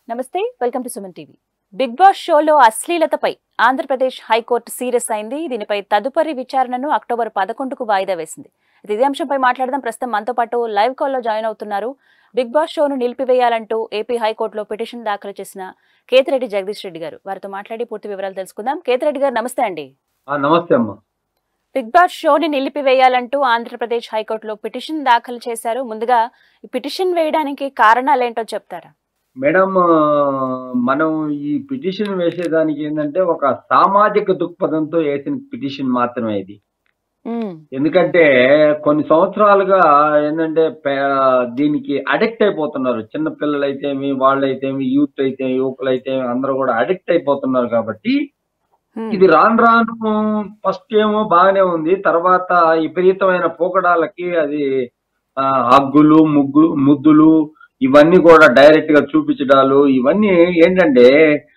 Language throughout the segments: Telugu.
నమస్తే welcome to Suman TV big boss షోలో అశ్లీలతపై ఆంధ్రప్రదేశ్ హైకోర్టు సీరియస్ అయింది దీనిపై తదుపరి విచారణను అక్టోబర్ పదకొండుకు వాయిదా వేసింది అయితే ఇదే అంశంపై మాట్లాడదాం ప్రస్తుతం మనతో పాటు లైవ్ కాల్లో జాయిన్ అవుతున్నారు బిగ్ బాస్ షోను నిలిపివేయాలంటూ ఏపీ హైకోర్టులో పిటిషన్ దాఖలు చేసిన కేతిరెడ్డి జగదీష్ రెడ్డి గారు వారితో మాట్లాడి పూర్తి వివరాలు తెలుసుకుందాం కేతిరెడ్డి గారు నమస్తే అండి ఆ, నమస్తే అమ్మా బిగ్ బాస్ షోని నిలిపివేయాలంటూ ఆంధ్రప్రదేశ్ హైకోర్టులో పిటిషన్ దాఖలు చేశారు ముందుగా ఈ పిటిషన్ వేయడానికి కారణాలేంటో చెప్తారా మేడం ఆ, మనం ఈ పిటిషన్ వేసేదానికి ఏంటంటే ఒక సామాజిక దృక్పథంతో వేసిన పిటిషన్ మాత్రమే ఇది ఉమ్, ఎందుకంటే కొన్ని సంవత్సరాలుగా ఏంటంటే పే- దీనికి అడిక్ట్ అయిపోతున్నారు చిన్న పిల్లలైతేమి వాళ్ళైతేమి యూత్ అయితే యువకులైతే అందరూ కూడా అడిక్ట్ అయిపోతున్నారు కాబట్టి ఉమ్, ఇది రాను రాను ఫస్ట్ ఏమో బాగానే ఉంది తర్వాత విపరీతమైన పోకడాలకి అది ఆ, హగ్గులు ముగ్గు ముద్దులు ఇవన్నీ కూడా డైరెక్ట్ గా చూపించడాలు ఇవన్నీ ఏంటంటే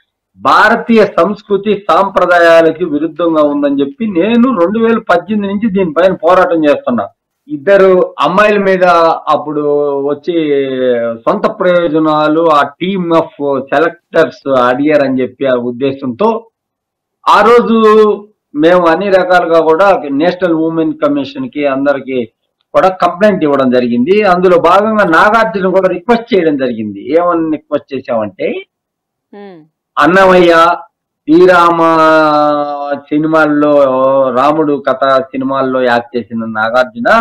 భారతీయ సంస్కృతి సాంప్రదాయాలకి విరుద్ధంగా ఉందని చెప్పి నేను రెండు వేల పద్దెనిమిది నుంచి దీనిపైన పోరాటం చేస్తున్నా ఇద్దరు అమ్మాయిల మీద అప్పుడు వచ్చి సొంత ప్రయోజనాలు ఆ టీమ్ ఆఫ్ సెలెక్టర్స్ అడిగారని చెప్పి ఆ ఉద్దేశంతో ఆ రోజు మేము అన్ని రకాలుగా కూడా నేషనల్ ఉమెన్ కమిషన్ కి అందరికి కూడా కంప్లైంట్ ఇవ్వడం జరిగింది అందులో భాగంగా నాగార్జున కూడా రిక్వెస్ట్ చేయడం జరిగింది ఏమని రిక్వెస్ట్ చేశామంటే ఉమ్, అన్నమయ్య శ్రీరామ సినిమాల్లో రాముడు కథ సినిమాల్లో యాక్ట్ చేసిన నాగార్జున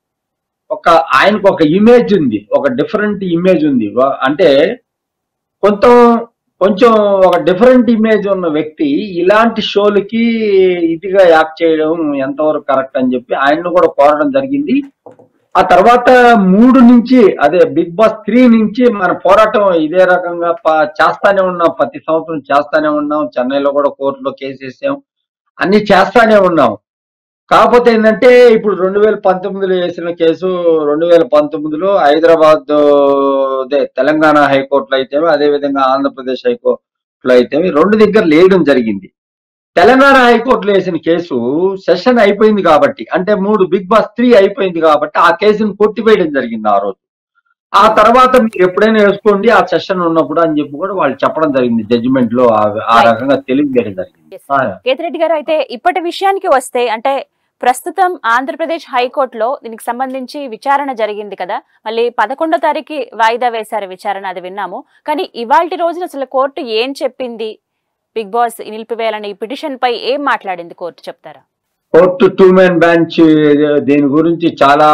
ఒక ఆయనకు ఒక ఇమేజ్ ఉంది ఒక డిఫరెంట్ ఇమేజ్ ఉంది వా- అంటే కొంత కొంచెం ఒక డిఫరెంట్ ఇమేజ్ ఉన్న వ్యక్తి ఇలాంటి షోలకి ఇదిగా యాక్ట్ చేయడం ఎంతవరకు కరెక్ట్ అని చెప్పి ఆయన్ని కూడా కోరడం జరిగింది ఆ తర్వాత మూడు నుంచి అదే బిగ్ బాస్ త్రీ నుంచి మన పోరాటం ఇదే రకంగా ప- చేస్తానే ఉన్నాం ప్రతి సంవత్సరం చేస్తానే ఉన్నాం చెన్నైలో కూడా కోర్టులో కేసు వేసాం అన్ని చేస్తానే ఉన్నాం కాకపోతే ఏంటంటే ఇప్పుడు రెండు వేల పంతొమ్మిదిలో వేసిన కేసు రెండు వేల పంతొమ్మిదిలో హైదరాబాద్ అదే తెలంగాణ హైకోర్టులో అయితే అదే విధంగా ఆంధ్రప్రదేశ్ హైకోర్టులో అయితే రెండు దగ్గర లేయడం జరిగింది తెలంగాణ హైకోర్టులో వేసిన కేసు సెషన్ అయిపోయింది కాబట్టి అంటే మూడు బిగ్ బాస్ త్రీ అయిపోయింది కాబట్టి ఆ కేసును కొట్టివేయడం జరిగింది ఆ రోజు ఆ తర్వాత మీరు ఎప్పుడైనా వేసుకోండి ఆ సెషన్ ఉన్నప్పుడు అని చెప్పి కూడా వాళ్ళు చెప్పడం జరిగింది జడ్జిమెంట్ లో ఆ- ఆ Right. రకంగా తెలియజేయడం జరిగింది yes. ఆ, కేతిరెడ్డి గారు అయితే ఇప్పటి విషయానికి వస్తే అంటే ప్రస్తుతం ఆంధ్రప్రదేశ్ హైకోర్టులో దీనికి సంబంధించి విచారణ జరిగింది కదా మళ్ళీ పదకొండో తారీఖు వాయిదా వేశారు విచారణ అది విన్నాము కానీ ఇవాల్టి రోజున అసలు కోర్టు ఏం చెప్పింది బిగ్ బాస్ నిలిపివేయాలని ఈ పిటిషన్ పై ఏం మాట్లాడింది కోర్టు చెప్తారా కోర్టు టూ మెన్ బెంచ్ దీని గురించి చాలా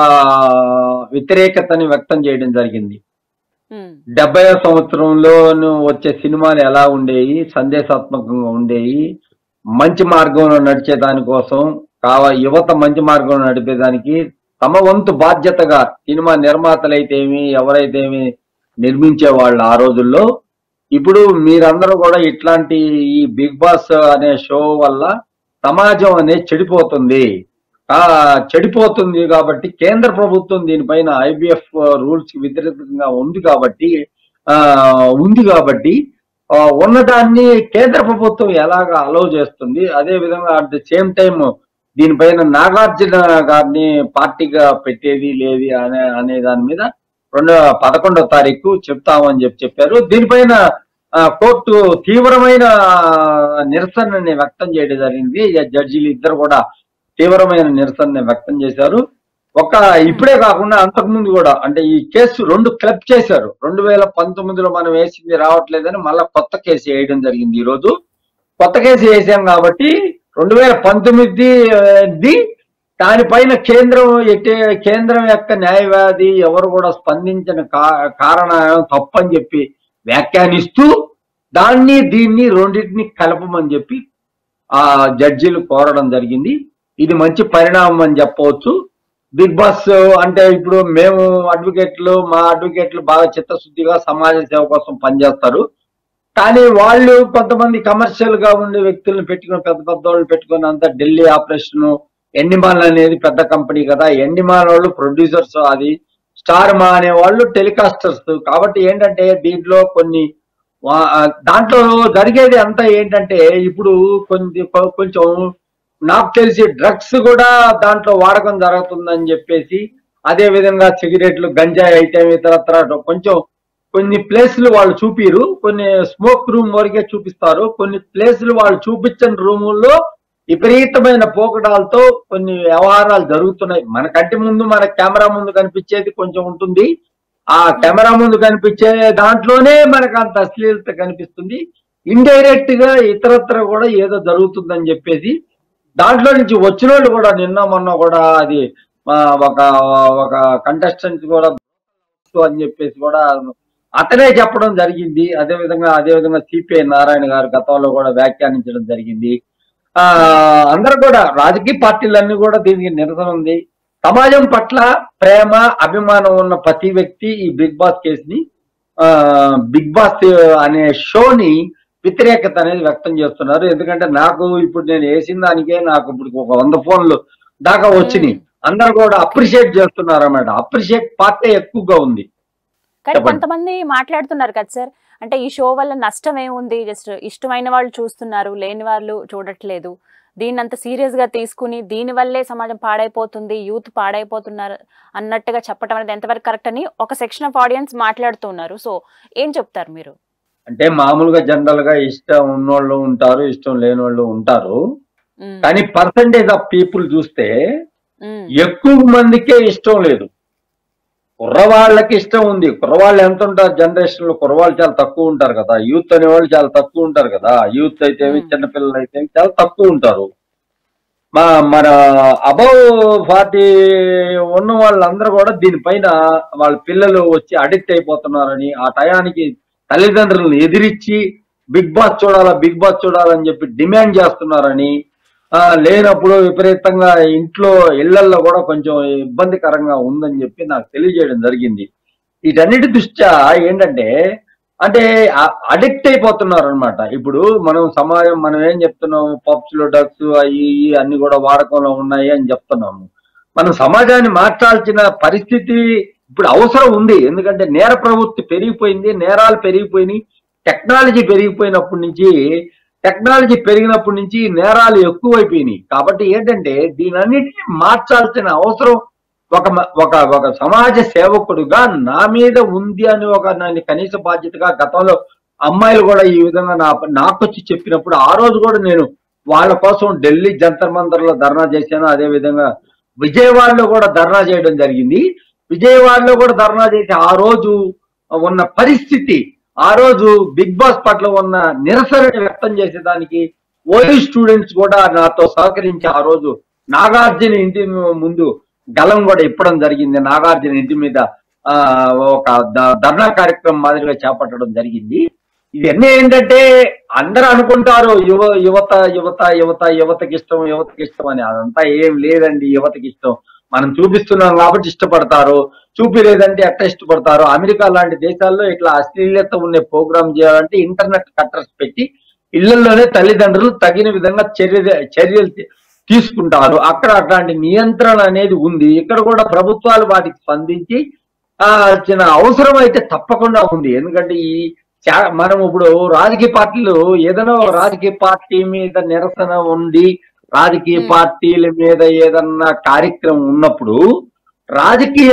వ్యతిరేకతని వ్యక్తం చేయడం జరిగింది ఉమ్, డెబ్బై సంవత్సరంలో వచ్చే సినిమాలు ఎలా ఉండేవి సందేశాత్మకంగా ఉండేవి మంచి మార్గంలో నడిచే దానికోసం కావ యువత మంచి మార్గంలో నడిపేదానికి తమ వంతు బాధ్యతగా సినిమా నిర్మాతలైతేమి ఎవరైతేమి నిర్మించే వాళ్ళు ఆ రోజుల్లో ఇప్పుడు మీరందరూ కూడా ఇట్లాంటి ఈ బిగ్ బాస్ అనే షో వల్ల సమాజం అనేది చెడిపోతుంది ఆ చెడిపోతుంది కాబట్టి కేంద్ర ప్రభుత్వం దీనిపైన ఐబిఎఫ్ రూల్స్ కి వ్యతిరేకంగా ఉంది కాబట్టి ఆ ఉంది కాబట్టి ఆ, ఉన్నదాన్ని కేంద్ర ప్రభుత్వం ఎలాగ అలౌ చేస్తుంది అదే విధంగా అట్ ది సేమ్ టైం దీనిపైన నాగార్జున గారిని పార్టీగా పెట్టేది లేది అనే అనే దాని మీద రెండు పదకొండో తారీఖు చెప్తామని చెప్పి చెప్పారు దీనిపైన ఆ, కోర్టు తీవ్రమైన నిరసనని వ్యక్తం చేయడం జరిగింది జడ్జీలు ఇద్దరు కూడా తీవ్రమైన నిరసనని వ్యక్తం చేశారు ఒక ఇప్పుడే కాకుండా అంతకుముందు కూడా అంటే ఈ కేసు రెండు క్లబ్ చేశారు రెండు వేల పంతొమ్మిదిలో మనం వేసింది రావట్లేదని మళ్ళీ కొత్త కేసు వేయడం జరిగింది ఈ రోజు కొత్త కేసు వేసాం కాబట్టి రెండు వేల పంతొమ్మిది ది దానిపైన కేంద్రం ఎట్టే కేంద్రం యొక్క న్యాయవాది ఎవరు కూడా స్పందించిన కా- కారణం తప్పని చెప్పి వ్యాఖ్యానిస్తూ దాన్ని దీన్ని రెండింటిని కలపమని చెప్పి ఆ జడ్జీలు కోరడం జరిగింది ఇది మంచి పరిణామం అని చెప్పవచ్చు బిగ్ బాస్ అంటే ఇప్పుడు మేము అడ్వకేట్లు మా అడ్వకేట్లు బాగా చిత్తశుద్ధిగా సమాజ సేవ కోసం పనిచేస్తారు కానీ వాళ్ళు కొంతమంది కమర్షియల్ గా ఉండే వ్యక్తులను పెట్టుకుని పెద్ద పెద్ద వాళ్ళు పెట్టుకుని అంతా ఢిల్లీ ఆపరేషన్ ఎండిమాల్ అనేది పెద్ద కంపెనీ కదా ఎండిమాల్ వాళ్ళు ప్రొడ్యూసర్స్ అది స్టార్ మా అనే వాళ్ళు టెలికాస్టర్స్ కాబట్టి ఏంటంటే దీంట్లో కొన్ని వా- దాంట్లో జరిగేది అంతా ఏంటంటే ఇప్పుడు కొంచెం కొంచెం నాకు తెలిసి డ్రగ్స్ కూడా దాంట్లో వాడకం జరుగుతుందని చెప్పేసి అదే విధంగా సిగరెట్లు గంజాయి అయితే ఇతరత్ర కొంచెం కొన్ని ప్లేస్లు వాళ్ళు చూపిరు కొన్ని స్మోక్ రూమ్ వరకే చూపిస్తారు కొన్ని ప్లేస్లు వాళ్ళు చూపించని రూముల్లో విపరీతమైన పోకడాలతో కొన్ని వ్యవహారాలు జరుగుతున్నాయి మన కంటి ముందు మన కెమెరా ముందు కనిపించేది కొంచెం ఉంటుంది ఆ కెమెరా ముందు కనిపించే దాంట్లోనే మనకు అంత అశ్లీలత కనిపిస్తుంది ఇండైరెక్ట్ గా ఇతరత్ర కూడా ఏదో జరుగుతుందని చెప్పేసి దాంట్లో నుంచి వచ్చిన వాళ్ళు కూడా నిన్న మొన్న కూడా అది ఆ, ఒక ఒక కంటెస్టెంట్ కూడా అని చెప్పేసి కూడా అతనే చెప్పడం జరిగింది అదే విధంగా అదే విధంగా సిపిఐ నారాయణ గారు గతంలో కూడా వ్యాఖ్యానించడం జరిగింది ఆ అందరూ కూడా రాజకీయ పార్టీలన్నీ కూడా దీనికి నిరసన ఉంది సమాజం పట్ల ప్రేమ అభిమానం ఉన్న ప్రతి వ్యక్తి ఈ బిగ్ బాస్ కేసుని ఆ బిగ్ బాస్ అనే షోని వ్యతిరేకత అనేది వ్యక్తం చేస్తున్నారు ఎందుకంటే నాకు ఇప్పుడు నేను వేసిన దానికే నాకు ఇప్పుడు ఒక వంద ఫోన్లు దాకా వచ్చినాయి అందరు కూడా అప్రిషియేట్ చేస్తున్నారు అన్నమాట అప్రిషియేట్ పార్టీ ఎక్కువగా ఉంది కానీ చెప్పండి. కొంతమంది మాట్లాడుతున్నారు కదా సార్ అంటే ఈ షో వల్ల నష్టం ఏముంది జస్ట్ ఇష్టమైన వాళ్ళు చూస్తున్నారు లేని వాళ్ళు చూడట్లేదు దీన్ని అంత సీరియస్ గా తీసుకుని దీని వల్లే సమాజం పాడైపోతుంది యూత్ పాడైపోతున్నారు అన్నట్టుగా చెప్పడం అనేది ఎంతవరకు కరెక్ట్ అని ఒక సెక్షన్ ఆఫ్ ఆడియన్స్ మాట్లాడుతున్నారు సో ఏం చెప్తారు మీరు అంటే మామూలుగా జనరల్ గా ఇష్టం ఉన్నోళ్ళు ఉంటారు ఇష్టం లేని వాళ్ళు ఉంటారు ఉమ్, కానీ పర్సంటేజ్ ఆఫ్ పీపుల్ చూస్తే ఉమ్, ఎక్కువ మందికే ఇష్టం లేదు కుర్రవాళ్ళకి ఇష్టం ఉంది కుర్రవాళ్ళు ఎంత ఉంటారు జనరేషన్ లో కుర్రవాళ్ళు చాలా తక్కువ ఉంటారు కదా యూత్ అనేవాళ్ళు చాలా తక్కువ ఉంటారు కదా యూత్ అయితే Hmm. చిన్నపిల్లలు అయితే చాలా తక్కువ ఉంటారు మా మన అబౌవ్ ఫార్టీ ఉన్న వాళ్ళందరూ కూడా దీనిపైన వాళ్ళ పిల్లలు వచ్చి అడిక్ట్ అయిపోతున్నారని ఆ టయానికి తల్లిదండ్రులను ఎదిరించి బిగ్ బాస్ చూడాలా బిగ్ బాస్ చూడాలని చెప్పి డిమాండ్ చేస్తున్నారని ఆ, లేనప్పుడు విపరీతంగా ఇంట్లో ఇళ్లల్లో కూడా కొంచెం ఇబ్బందికరంగా ఉందని చెప్పి నాకు తెలియజేయడం జరిగింది వీటన్నిటి దృష్ట్యా ఏంటంటే అంటే అడిక్ట్ అయిపోతున్నారు అనమాట ఇప్పుడు మనం సమాజం మనం ఏం చెప్తున్నాం పబ్స్ లో డ్రగ్స్ అవి ఇవి అన్ని కూడా వాడకంలో ఉన్నాయి అని చెప్తున్నాము మనం సమాజాన్ని మార్చాల్సిన పరిస్థితి ఇప్పుడు అవసరం ఉంది ఎందుకంటే నేర ప్రవృత్తి పెరిగిపోయింది నేరాలు పెరిగిపోయినాయి టెక్నాలజీ పెరిగిపోయినప్పటి నుంచి టెక్నాలజీ పెరిగినప్పటి నుంచి నేరాలు ఎక్కువైపోయినాయి కాబట్టి ఏంటంటే దీనన్నిటిని మార్చాల్సిన అవసరం ఒక మ- ఒక ఒక సమాజ సేవకుడుగా నా మీద ఉంది అని ఒక నాని కనీస బాధ్యతగా గతంలో అమ్మాయిలు కూడా ఈ విధంగా నా నాకొచ్చి చెప్పినప్పుడు ఆ రోజు కూడా నేను వాళ్ళ కోసం ఢిల్లీ జంతర్ మంతర్ లో ధర్నా చేశాను అదే విధంగా విజయవాడలో కూడా ధర్నా చేయడం జరిగింది విజయవాడలో కూడా ధర్నా చేసి ఆ రోజు ఉన్న పరిస్థితి ఆ రోజు బిగ్ బాస్ పట్ల ఉన్న నిరసన వ్యక్తం చేసేదానికి ఓయూ స్టూడెంట్స్ కూడా నాతో సహకరించి ఆ రోజు నాగార్జున ఇంటి ముందు గలం కూడా ఇప్పడం జరిగింది నాగార్జున ఇంటి మీద ఆ ఒక ద- ధర్నా కార్యక్రమం మాదిరిగా చేపట్టడం జరిగింది ఇవన్నీ ఏంటంటే అందరూ అనుకుంటారు యువ యువత యువత యువత యువతకి ఇష్టం యువతకి ఇష్టం అని అదంతా ఏం లేదండి యువతకి ఇష్టం మనం చూపిస్తున్నాం కాబట్టి ఇష్టపడతారు చూపిలేదంటే ఎట్లా ఇష్టపడతారు అమెరికా లాంటి దేశాల్లో ఇట్లా అశ్లీలత ఉండే ప్రోగ్రామ్ చేయాలంటే ఇంటర్నెట్ కట్టర్స్ పెట్టి ఇళ్లలోనే తల్లిదండ్రులు తగిన విధంగా చర్య చర్యలు తీ- తీసుకుంటారు అక్కడ అట్లాంటి నియంత్రణ అనేది ఉంది ఇక్కడ కూడా ప్రభుత్వాలు వాటికి స్పందించి ఆ చిన్న అవసరం అయితే తప్పకుండా ఉంది ఎందుకంటే ఈ చా- మనం ఇప్పుడు రాజకీయ పార్టీలు ఏదైనా ఒక రాజకీయ పార్టీ మీద నిరసన ఉండి రాజకీయ Hmm. పార్టీల మీద ఏదన్నా కార్యక్రమం ఉన్నప్పుడు రాజకీయ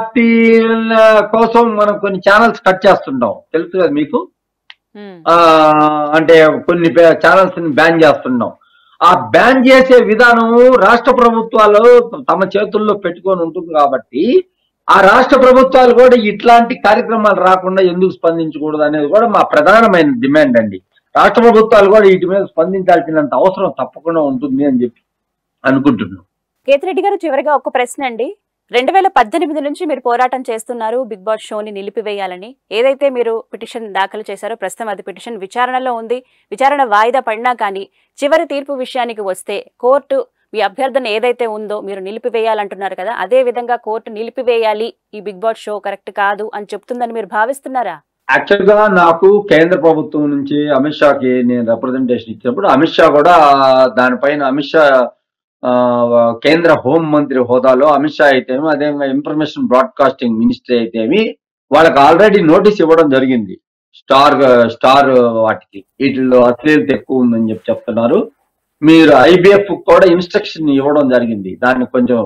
పార్టీల కోసం మనం కొన్ని ఛానల్స్ కట్ చేస్తుంటాం తెలుసు కదా మీకు ఉమ్, ఆ అంటే కొన్ని ఛానల్స్ ని బ్యాన్ చేస్తున్నాం ఆ బ్యాన్ చేసే విధానం రాష్ట్ర ప్రభుత్వాలు తమ చేతుల్లో పెట్టుకొని ఉంటుంది కాబట్టి ఆ రాష్ట్ర ప్రభుత్వాలు కూడా ఇట్లాంటి కార్యక్రమాలు రాకుండా ఎందుకు స్పందించకూడదు అనేది కూడా మా ప్రధానమైన డిమాండ్ అండి రాష్ట్ర ప్రభుత్వాలు కూడా వీటి మీద స్పందించాల్సినంత అవసరం తప్పకుండా ఉంటుంది అని చెప్పి అనుకుంటున్నాం కేతిరెడ్డి గారు చివరిగా ఒక ప్రశ్న అండి రెండు వేల పద్దెనిమిది నుంచి మీరు పోరాటం చేస్తున్నారు బిగ్ బాస్ షోని నిలిపివేయాలని ఏదైతే మీరు పిటిషన్ దాఖలు చేశారో ప్రస్తుతం అది పిటిషన్ విచారణలో ఉంది విచారణ వాయిదా పడినా కానీ చివరి తీర్పు విషయానికి వస్తే కోర్టు మీ అభ్యర్థన ఏదైతే ఉందో మీరు నిలిపివేయాలంటున్నారు కదా అదే విధంగా కోర్టు నిలిపివేయాలి ఈ బిగ్ బాస్ షో కరెక్ట్ కాదు అని చెప్తుందని మీరు భావిస్తున్నారా యాక్చువల్ గా నాకు కేంద్ర ప్రభుత్వం నుంచి అమిత్ షాకి నేను రిప్రజెంటేషన్ ఇచ్చినప్పుడు అమిత్ షా కూడా దానిపైన అమిత్ షా ఆ, కేంద్ర హోం మంత్రి హోదాలో అమిత్ షా అయితేమి అదేవిధంగా ఇన్ఫర్మేషన్ బ్రాడ్కాస్టింగ్ మినిస్ట్రీ అయితేమి వాళ్ళకి ఆల్రెడీ నోటీస్ ఇవ్వడం జరిగింది స్టార్ స్టార్ వాటికి వీటిల్లో అశ్లీలత ఎక్కువ ఉందని చెప్పి చెప్తున్నారు మీరు ఐబిఎఫ్ కూడా ఇన్స్ట్రక్షన్ ఇవ్వడం జరిగింది దాన్ని కొంచెం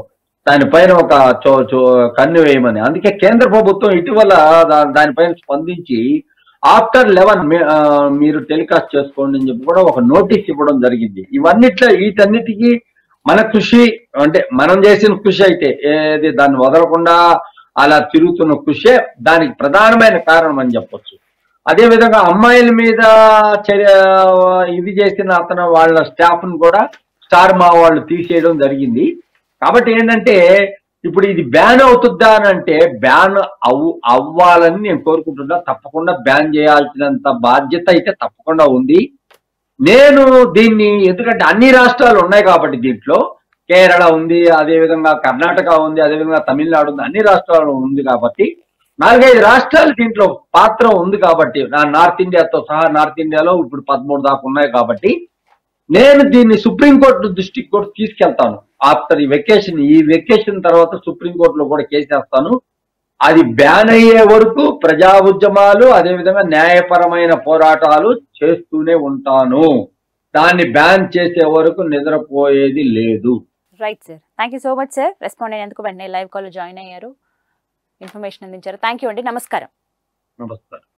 దానిపైన ఒక చో చో కన్ను వేయమని అందుకే కేంద్ర ప్రభుత్వం ఇటీవల దా- దానిపైన స్పందించి ఆఫ్టర్ లెవెన్ మీరు టెలికాస్ట్ చేసుకోండి అని చెప్పి కూడా ఒక నోటీస్ ఇవ్వడం జరిగింది ఇవన్నిట్లో వీటన్నిటికీ మన కృషి అంటే మనం చేసిన కృషి అయితే ఏది దాన్ని వదలకుండా అలా తిరుగుతున్న కృషే దానికి ప్రధానమైన కారణం అని చెప్పొచ్చు అదే విధంగా అమ్మాయిల మీద చర్య ఇది చేసిన అతను వాళ్ళ స్టాఫ్ ను కూడా స్టార్ మా వాళ్ళు తీసేయడం జరిగింది కాబట్టి ఏంటంటే ఇప్పుడు ఇది బ్యాన్ అవుతుందా అని అంటే బ్యాన్ అవు అవ్వాలని నేను కోరుకుంటున్నా తప్పకుండా బ్యాన్ చేయాల్సినంత బాధ్యత అయితే తప్పకుండా ఉంది నేను దీన్ని ఎందుకంటే అన్ని రాష్ట్రాలు ఉన్నాయి కాబట్టి దీంట్లో కేరళ ఉంది అదే విధంగా కర్ణాటక ఉంది అదే విధంగా తమిళనాడు ఉంది అన్ని రాష్ట్రాలు ఉంది కాబట్టి నాలుగైదు రాష్ట్రాలు దీంట్లో పాత్ర ఉంది కాబట్టి నా నార్త్ ఇండియాతో సహా నార్త్ ఇండియాలో ఇప్పుడు పదమూడు దాకా ఉన్నాయి కాబట్టి నేను దీన్ని సుప్రీంకోర్టు దృష్టికి కూడా తీసుకెళ్తాను ఆఫ్టర్ ఈ వెకేషన్ ఈ వెకేషన్ తర్వాత సుప్రీంకోర్టులో కూడా కేసేస్తాను అది బ్యాన్ అయ్యే వరకు ప్రజా ఉద్యమాలు అదేవిధంగా న్యాయపరమైన పోరాటాలు చేస్తూనే ఉంటాను దాన్ని బ్యాన్ చేసే వరకు నిద్రపోయేది లేదు right sir thank you so much sir respond అయినందుకు వెంటనే లైవ్ కాల్లో జాయిన్ అయ్యారు ఇన్ఫర్మేషన్ అందించారు థ్యాంక్ యూ అండి నమస్కారం నమస్కారం